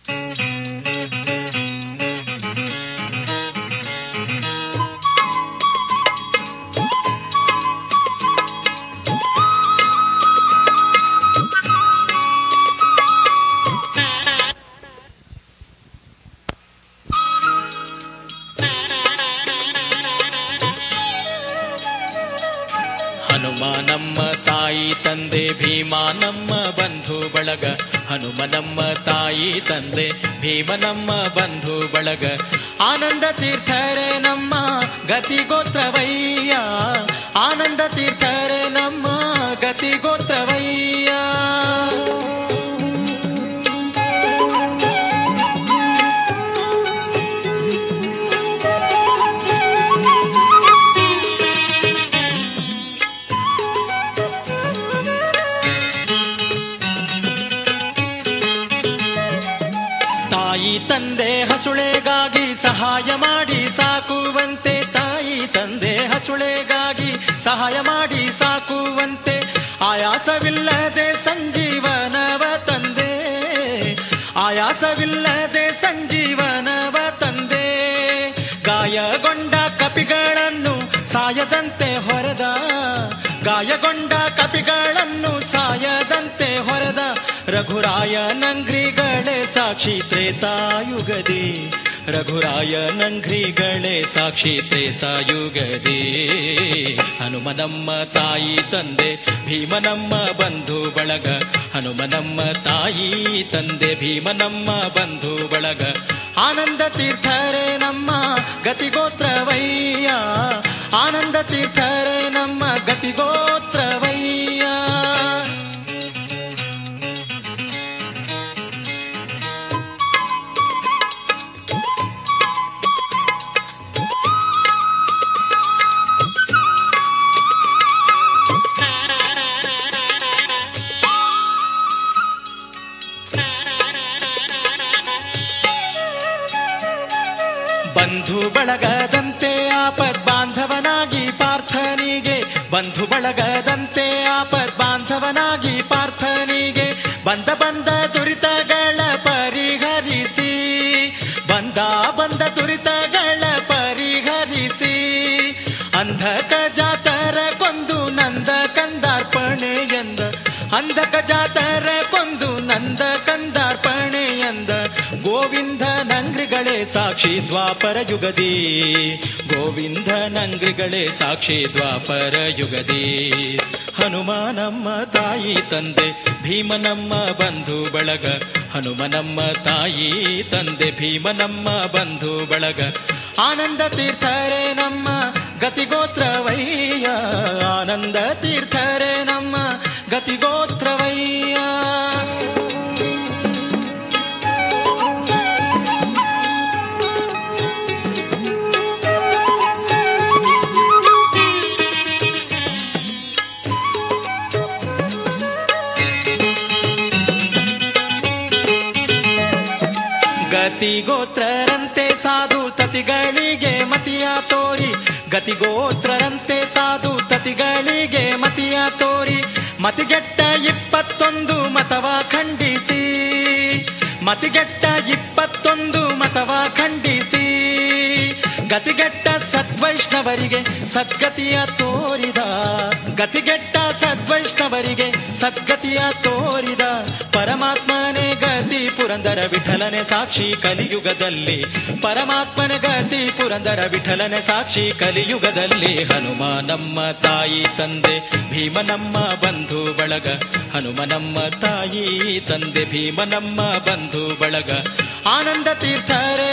ಹನುಮ ನಮ್ಮ ತಾಯಿ ತಂದೆ ಭೀಮ ನಮ್ಮ ಬಂಧು ಬಳಗ ಹನುಮ ನಮ್ಮ ತಾಯಿ ತಂದೆ ಭೀಮ ನಮ್ಮ ಬಂಧು ಬಳಗ ಆನಂದ ತೀರ್ಥರೆ ನಮ್ಮ ಗತಿ ಗೋತ್ರವಯ್ಯ ಆನಂದ ತೀರ್ಥರೆ ನಮ್ಮ ಗತಿ ಗೋತ್ರವಯ್ಯ ತಾಯಿ ತಂದೆ ಹಸುಳೆಗಾಗಿ ಸಹಾಯ ಮಾಡಿ ಸಾಕುವಂತೆ ತಾಯಿ ತಂದೆ ಹಸುಳೆಗಾಗಿ ಸಹಾಯ ಮಾಡಿ ಸಾಕುವಂತೆ ಆಯಾಸವಿಲ್ಲದೆ ಸಂಜೀವನವ ತಂದೆ ಆಯಾಸವಿಲ್ಲದೆ ಸಂಜೀವನವ ತಂದೆ ಗಾಯಗೊಂಡ ಕಪಿಗಳನ್ನು ಸಾಯದಂತೆ ಹೊರದ ಗಾಯಗೊಂಡ ಕಪಿಗಳನ್ನು ಸಾಯದಂತೆ ಹೊರದ ರಘುರಾಯ ನಂಗ್ರಿಗಳೇ ಸಾಕ್ಷಿ ತ್ರೇತಾಯುಗದಿ ರಘುರಾಯ ನಂಗ್ರಿಗಳೇ ಸಾಕ್ಷಿ ತ್ರೇತಾಯುಗದಿ ಹನುಮ ನಮ್ಮ ತಾಯಿ ತಂದೆ ಭೀಮ ನಮ್ಮ ಬಂಧು ಬಳಗ ಹನುಮ ನಮ್ಮ ತಾಯಿ ತಂದೆ ಭೀಮ ನಮ್ಮ ಬಂಧು ಬಳಗ ಆನಂದ ತೀರ್ಥರೆ ನಮ್ಮ ಗತಿಗೋತ್ರವಯ್ಯ ಆನಂದ ತೀರ್ಥರೆ ನಮ್ಮ ಗತಿಗೋತ್ರವಯ್ಯ ಬಂಧು ಬಳಗದಂತೆ ಆಪದ್ ಬಾಂಧವನಾಗಿ ಪಾರ್ಥನಿಗೆ ಬಂಧು ಬಳಗದಂತೆ ಆಪದ್ ಬಾಂಧವನಾಗಿ ಪಾರ್ಥನಿಗೆ ಬಂದ ಬಂದ ದುರಿತಗಳ ಪರಿಹರಿಸಿ ಬಂದ ಬಂದ ದುರಿತಗಳ ಪರಿಹರಿಸಿ ಅಂಧಕ ಜಾತರ ಕೊಂದು ನಂದ ಕಂದಾರ್ಪಣೆ ಎಂದ ಅಂಧಕ ಜಾತರ ಕೊಂದು ನಂದ ಕಂದಾರ್ಪಣೆ ಎಂದ ಗೋವಿಂದ ನಂಗ್ರಿಗಳೇ ಸಾಕ್ಷಿ ದ್ವಾಪರ ಯುಗದಿ ಗೋವಿಂದ ನಂಗ್ರಿಗಳೇ ಸಾಕ್ಷಿ ದ್ವಾಪರ ಯುಗದಿ ಹನುಮ ನಮ್ಮ ತಾಯಿ ತಂದೆ ಭೀಮ ನಮ್ಮ ಬಂಧು ಬಳಗ ಹನುಮ ನಮ್ಮ ತಾಯಿ ತಂದೆ ಭೀಮ ನಮ್ಮ ಬಂಧು ಬಳಗ ಆನಂದ ತೀರ್ಥರೆ ನಮ್ಮ ಗತಿಗೋತ್ರವಯ್ಯ ಆನಂದ ತೀರ್ಥರೆ ನಮ್ಮ ಗತಿಗೋತ್ರವಯ್ಯ ಗತಿಗೋತ್ರರಂತೆ ಸಾಧು ತತಿಗಳಿಗೆ ಮತಿಯ ತೋರಿ ಗತಿಗೋತ್ರರಂತೆ ಸಾಧು ತತಿಗಳಿಗೆ ಮತಿಯ ತೋರಿ ಮತಿಗೆಟ್ಟ ಇಪ್ಪತ್ತೊಂದು ಮತವ ಖಂಡಿಸಿ ಮತಿಗೆಟ್ಟ ಇಪ್ಪತ್ತೊಂದು ಮತವ ಖಂಡಿಸಿ ಗತಿಗೆಟ್ಟ ಸದ್ವೈಷ್ಣವರಿಗೆ ಸದ್ಗತಿಯ ತೋರಿದ ಗತಿಗೆಟ್ಟ ಸದ್ವೈಷ್ಣವರಿಗೆ ಸದ್ಗತಿಯ ತೋರಿದ ಪರಮಾತ್ಮನೇ ಗತಿ ಪುರಂದರ ವಿಠಲನೆ ಸಾಕ್ಷಿ ಕಲಿಯುಗದಲ್ಲಿ ಪರಮಾತ್ಮನ ಗತಿ ಪುರಂದರ ವಿಠಲನೆ ಸಾಕ್ಷಿ ಕಲಿಯುಗದಲ್ಲಿ ಹನುಮ ನಮ್ಮ ತಾಯಿ ತಂದೆ ಭೀಮ ನಮ್ಮ ಬಂಧು ಬಳಗ ಹನುಮ ನಮ್ಮ ತಾಯಿ ತಂದೆ ಭೀಮ ನಮ್ಮ ಬಂಧು ಬಳಗ ಆನಂದ ತೀರ್ಥರೆ